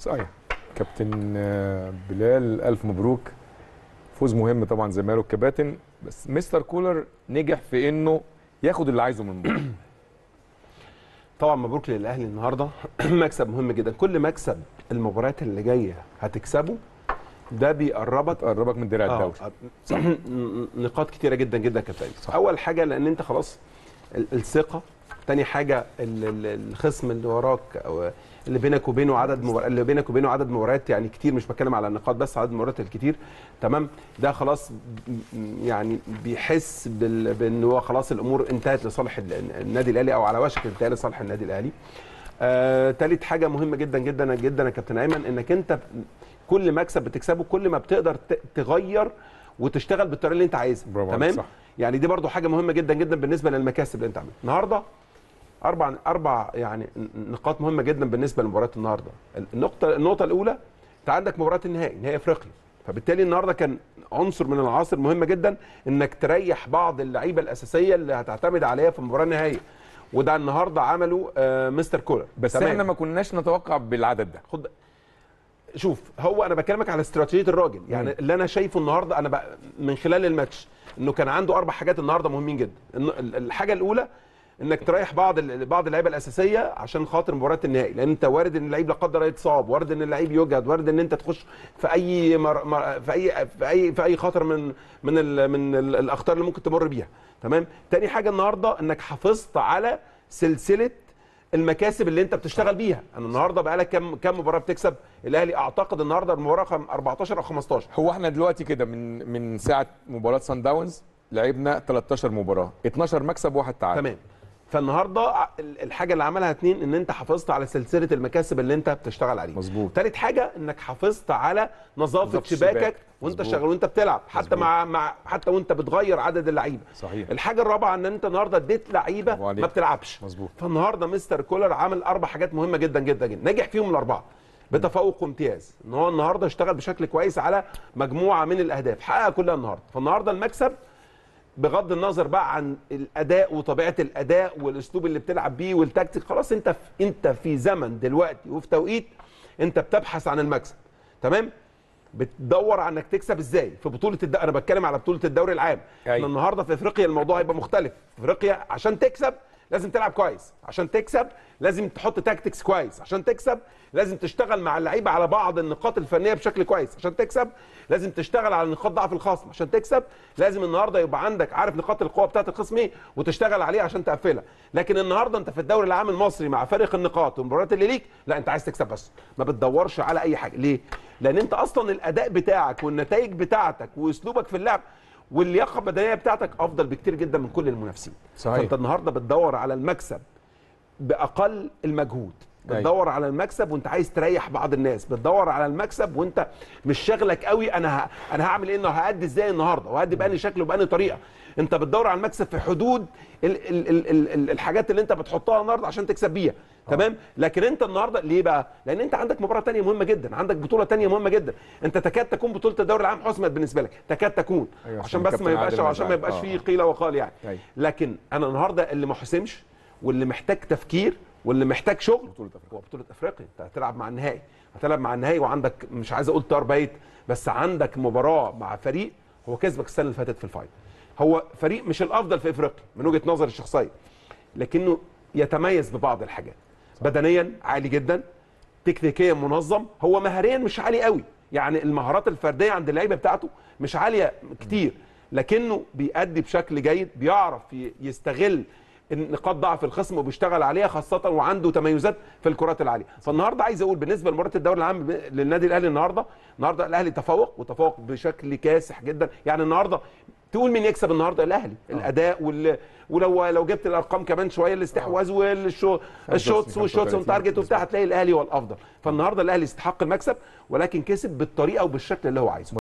صحيح كابتن آه، بلال الف مبروك فوز مهم طبعا زي ما قالوا الكباتن بس مستر كولر نجح في انه ياخد اللي عايزه من بكره طبعا مبروك للاهلي النهارده مكسب مهم جدا كل مكسب المباريات اللي جايه هتكسبه ده بيقربك تقربك من درع الدوري آه، صح نقاط كتيره جدا جدا كابتن اول حاجه لان انت خلاص ال- الثقه تاني حاجه ال- ال- الخصم اللي وراك او اللي بينك وبينه عدد مبار... اللي بينك وبينه عدد مباريات يعني كتير مش بتكلم على النقاط بس عدد المباريات الكتير تمام ده خلاص م- يعني بيحس بال... بان هو خلاص الامور انتهت لصالح ال- النادي الاهلي او على وشك الانتهاء لصالح النادي الاهلي آه، تالت حاجه مهمه جدا جدا جدا يا كابتن ايمن انك انت كل مكسب بتكسبه كل ما بتقدر ت- تغير وتشتغل بالطريقه اللي انت عايزها برافو عليك، تمام صح. يعني دي برضو حاجه مهمه جدا جدا بالنسبه للمكاسب اللي انت عاملها النهارده اربع اربع يعني نقاط مهمه جدا بالنسبه لمباراه النهارده النقطه النقطه الاولى انت عندك مباراه النهائي نهائي افريقيا فبالتالي النهارده كان عنصر من العناصر مهمه جدا انك تريح بعض اللعيبه الاساسيه اللي هتعتمد عليها في المباراه النهائيه وده النهارده عمله آه مستر كولر بس تمام. احنا ما كناش نتوقع بالعدد ده خد شوف هو انا بكلمك على استراتيجيه الراجل يعني اللي انا شايفه النهارده انا بقى من خلال الماتش انه كان عنده اربع حاجات النهارده مهمين جدا إنه ال- الحاجه الاولى انك تريح بعض ال- بعض اللعيبه الاساسيه عشان خاطر مباراه النهائي لان انت وارد ان اللعيب لا قدر الله يتصاب وارد ان اللعيب يجهد وارد ان انت تخش في اي مر... مر... في اي في اي في اي خطر من من ال... من ال... الاخطار اللي ممكن تمر بيها تمام تاني حاجه النهارده انك حافظت على سلسله المكاسب اللي انت بتشتغل بيها انا النهارده بقالك كام كام مباراه بتكسب الاهلي اعتقد النهارده المباراه خم- 14 او 15 هو احنا دلوقتي كده من من ساعه مباراه سان داونز لعبنا 13 مباراه 12 مكسب واحد تعادل تمام فالنهارده ع- ال- الحاجه اللي عملها اتنين ان انت حافظت على سلسله المكاسب اللي انت بتشتغل عليها مظبوط. تالت حاجه انك حافظت على نظافه نظافة شباكك الشباك. وانت مظبوط. شغال وانت بتلعب حتى مظبوط. مع مع حتى وانت بتغير عدد اللعيبه صحيح. الحاجه الرابعه ان انت النهارده اديت لعيبه برافو عليك. ما بتلعبش مظبوط. فالنهارده مستر كولر عمل اربع حاجات مهمه جدا جدا جدا نجح فيهم الاربعه بتفوق وامتياز ان هو النهارده اشتغل بشكل كويس على مجموعه من الاهداف حققها كلها النهارده فالنهارده المكسب بغض النظر بقى عن الاداء وطبيعه الاداء والاسلوب اللي بتلعب بيه والتكتيك خلاص انت في انت في زمن دلوقتي وفي توقيت انت بتبحث عن المكسب تمام بتدور على انك تكسب ازاي في بطوله الد... انا بتكلم على بطوله الدوري العام أيوة. احنا النهارده في افريقيا الموضوع هيبقى مختلف في افريقيا عشان تكسب لازم تلعب كويس عشان تكسب لازم تحط تاكتكس كويس عشان تكسب لازم تشتغل مع اللعيبه على بعض النقاط الفنيه بشكل كويس عشان تكسب لازم تشتغل على نقاط ضعف الخصم عشان تكسب لازم النهارده يبقى عندك عارف نقاط القوه بتاعت الخصم ايه وتشتغل عليها عشان تقفلها لكن النهارده انت في الدوري العام المصري مع فارق النقاط والمباريات اللي ليك لا انت عايز تكسب بس ما بتدورش على اي حاجه ليه لان انت اصلا الاداء بتاعك والنتائج بتاعتك واسلوبك في اللعب واللياقه البدنيه بتاعتك افضل بكتير جدا من كل المنافسين صحيح. فانت النهارده بتدور على المكسب باقل المجهود أيوة. بتدور على المكسب وانت عايز تريح بعض الناس بتدور على المكسب وانت مش شاغلك قوي انا ه... انا هعمل ايه النهارده هادي ازاي النهارده وهادي باني شكل وباني طريقه انت بتدور على المكسب في حدود ال... ال... ال... ال... ال... الحاجات اللي انت بتحطها النهارده عشان تكسب بيها تمام لكن انت النهارده ليه بقى لان انت عندك مباراه تانية مهمه جدا عندك بطوله تانية مهمه جدا انت تكاد تكون بطوله الدوري العام حسمت بالنسبه لك تكاد تكون أيوة، عشان عشان بس ما كابتن يبقاش عادل عشان ما مزعل. يبقاش آه. فيه قيل وقال يعني أيوة. لكن انا النهارده اللي ما حسمش واللي محتاج تفكير واللي محتاج شغل بطولة أفريقيا. هو بطوله افريقيا انت هتلعب مع النهائي هتلعب مع النهائي وعندك مش عايز اقول طار بايت بس عندك مباراه مع فريق هو كسبك السنه اللي فاتت في الفاينل هو فريق مش الافضل في افريقيا من وجهه نظري الشخصيه لكنه يتميز ببعض الحاجات بدنيا عالي جدا تكتيكيا منظم هو مهاريا مش عالي قوي يعني المهارات الفرديه عند اللعيبه بتاعته مش عاليه كتير لكنه بيأدي بشكل جيد بيعرف ي- يستغل نقاط ضعف الخصم وبيشتغل عليها خاصه وعنده تميزات في الكرات العاليه فالنهارده عايز اقول بالنسبه لمباراه الدوري العام ب- للنادي الاهلي النهارده النهارده الاهلي تفوق وتفوق بشكل كاسح جدا يعني النهارده تقول مين يكسب النهارده الاهلي الاداء وال... ولو لو جبت الارقام كمان شويه الاستحواذ والشو الشوتس 35 والشوتس اون تارجت وبتاع هتلاقي الاهلي هو الافضل فالنهارده الاهلي يستحق المكسب ولكن كسب بالطريقه وبالشكل اللي هو عايزه